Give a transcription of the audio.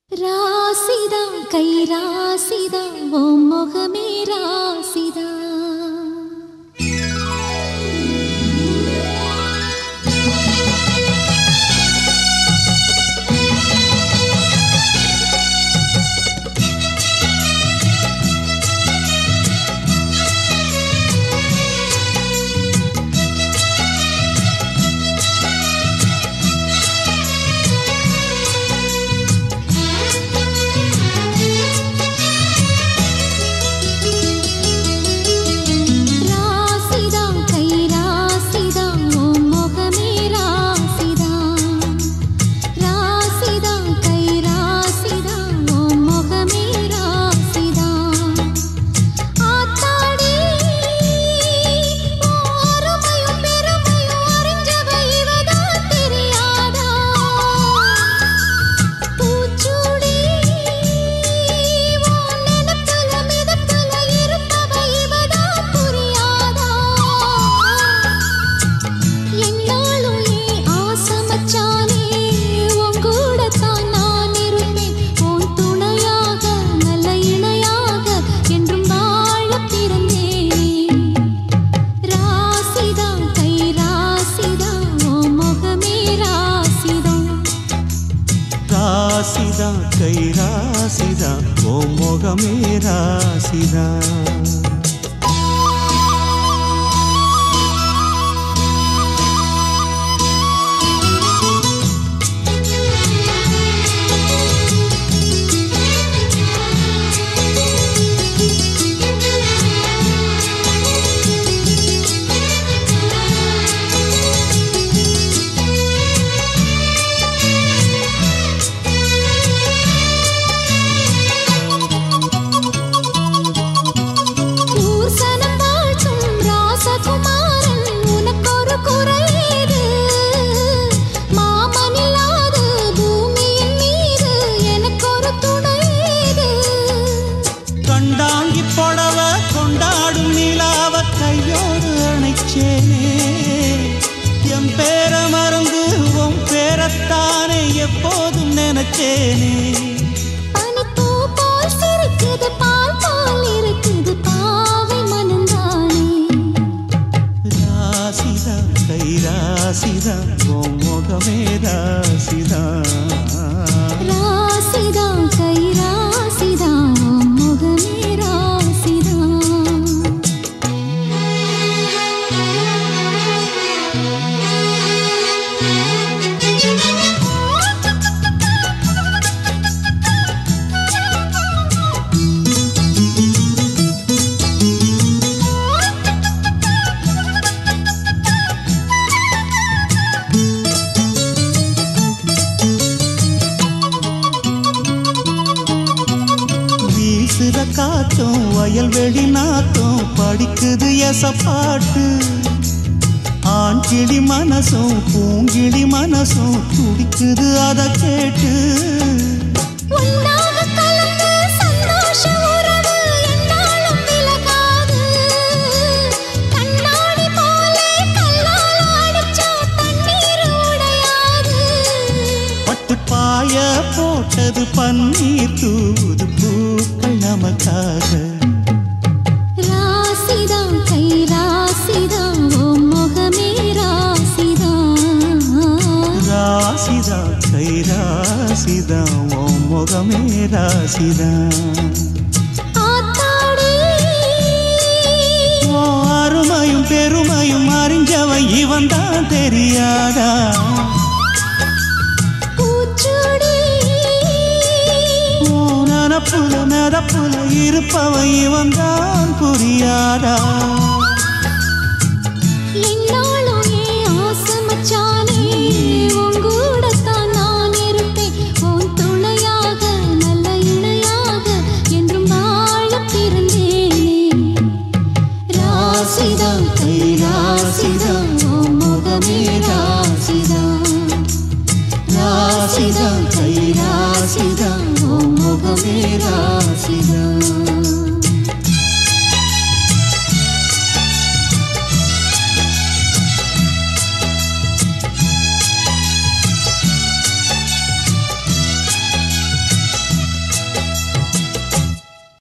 ராசிதா கை ராசிதா ஓம் முகமே ராசிதா ராசிதா கை ராசிதா ஓம் முகமே ராசிதா ராசிதா கை ராசிதா ஓம் முகமே ராசிதா ஆத்தாடி ஓரமையும் பெருமையும் அறிஞ்சவ இவதான் தெரியாதா பூச்சூடி உன் நினைப்புல மிதப்புல இருப்பவ இவதான் புரியாதா என்னாலும் ஏன் ஆசை மச்சானே உன் கூடத்தான் நான் இருப்பேன் உன் துணையாக நல்ல இணையாக என்றும் வாழ பிறந்தேன் ராசிதா கை ராசிதா உன் முகமே ராசிதா ராசிதா கை ராசிதா ஓ முகமே ராசிதா பூசனம் வாழ்த்தும் ராசகுமாரன் உனக்கொரு குறையீடு மாமனில்லாத பூமியின் மீது எனக்கொரு துணையீடு கண்டாங்கி புடவ கொண்டாடும் நிலாவ கையோடு அணைச்சேனே என் பேர மறந்து உன் பேரத்தானே எப்போதும் நினைச்சேனே பனிப்பூ போல் சிரிக்குது பால் போல் இருக்குது பாவை மனந்தானே ராசிதா கை ராசிதா ஓ முகமே ராசிதா ராசிதா கை ராசிதா உன் முகமே ராசிதா வீசுற காத்தும் வயல்வெளி நாத்தும் படிக்குது எசப்பாட்டு ஆண் கிளி மனசும் பூங்கிளி மனசும் துடிக்குது அத கேட்டு உன்னாக கலந்த சந்தோஷ உறவு என்னாலும் விலகாது கண்ணாடி போலே கல்லால் அடிச்சா தண்ணீர் உடையாது பட்டு பாய போட்டது பன்னீர் தூது பூக்கள் நமக்காக ராசிதா கை ராசிதா ஓம் முகமே ராசிதா ராசிதா கை ராசிதா ஓ முகமே ராசிதா ஆத்தாடி ஓ அருமையும் பெருமையும் அறிஞ்சவன் இவன் தான் தெரியாதா பூச்சூடி ஓ நனப்புல நதப்புல இருப்பவன் இவன் தான் புரியாதா என்னாலும் ஏன் ஆசை மச்சானே உன் கூடத்தான் நான் இருப்பேன் உன் துணையாக நல்ல இணையாக என்றும் வாழ பிறந்தேனே ராசிதா கை ராசிதா உன் முகமே ராசிதா ராசிதா கை ராசிதா உன் முகமே ராசிதா